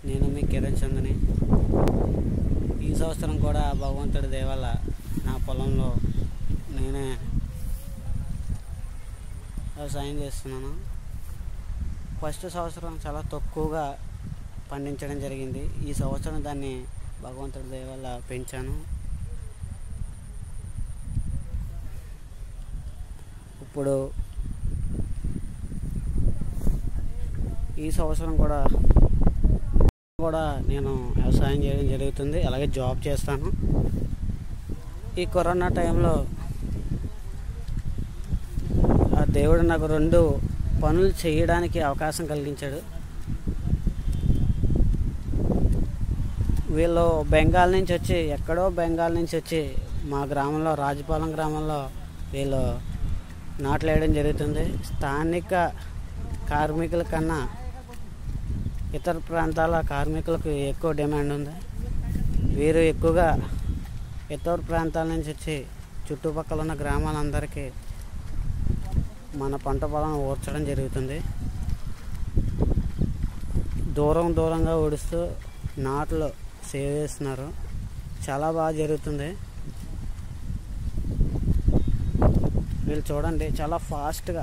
నేను మీ కిరణ్ చందని ఈ సంవత్సరం కూడా భగవంతుడి దేవల్ల నా పొలంలో నేనే వ్యవసాయం చేస్తున్నాను ఫస్ట్ సంవత్సరం చాలా తక్కువగా పండించడం జరిగింది ఈ సంవత్సరం దాన్ని భగవంతుడి దేవల్ల పెంచాను ఇప్పుడు ఈ సంవత్సరం కూడా కూడా నేను వ్యవసాయం చేయడం జరుగుతుంది అలాగే జాబ్ చేస్తాను ఈ కరోనా టైంలో ఆ దేవుడు నాకు రెండు పనులు చేయడానికి అవకాశం కలిగించాడు వీళ్ళు బెంగాల్ నుంచి వచ్చి ఎక్కడో బెంగాల్ నుంచి వచ్చి మా గ్రామంలో రాజపాలెం గ్రామంలో వీళ్ళు నాట్లు వేయడం జరుగుతుంది స్థానిక కార్మికుల కన్నా ఇతర ప్రాంతాల కార్మికులకు ఎక్కువ డిమాండ్ ఉంది వీరు ఎక్కువగా ఇతర ప్రాంతాల నుంచి వచ్చి చుట్టుపక్కల ఉన్న గ్రామాలందరికీ మన పంట పొలం ఊడ్చడం జరుగుతుంది దూరం దూరంగా ఊడుస్తూ నాట్లు సేవ్ చేస్తున్నారు చాలా బాగా జరుగుతుంది వీళ్ళు చూడండి చాలా ఫాస్ట్గా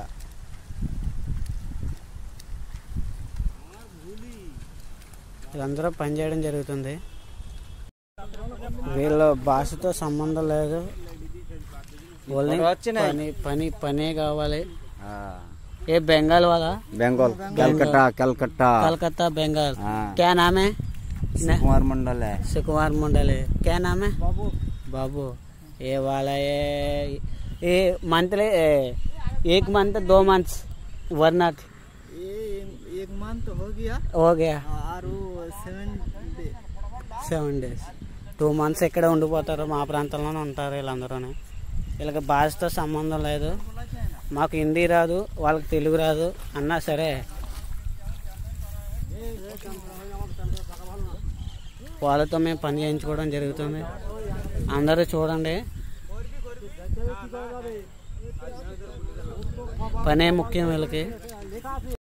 వీళ్ళందరూ పనిచేయడం జరుగుతుంది వీళ్ళ భాషతో సంబంధం లేదు ఓన్లీ పని పని పనే కావాలి ఏ బెంగాల్ वाला बंगाल कलकत्ता कलकत्ता कलकत्ता बंगाल हाँ। क्या नाम है न- कुमार मंडल है सुकुमार मंडल है क्या नाम है बाबू बाबू ये वाला ये ये मंथली एक मंथ दो मंथ वरना ये एक मंथ हो गया हो गया और seven day seven days two months ఇక్కడ ఉండిపోతారు మా ప్రాంతంలోనే ఉంటారు వీళ్ళందరూ వీళ్ళకి భాషతో సంబంధం లేదు మాకు హిందీ రాదు వాళ్ళకి తెలుగు రాదు అన్నా సరే వాళ్ళతో మేము పని చేయించుకోవడం జరుగుతుంది అందరూ చూడండి పనే ముఖ్యం వీళ్ళకి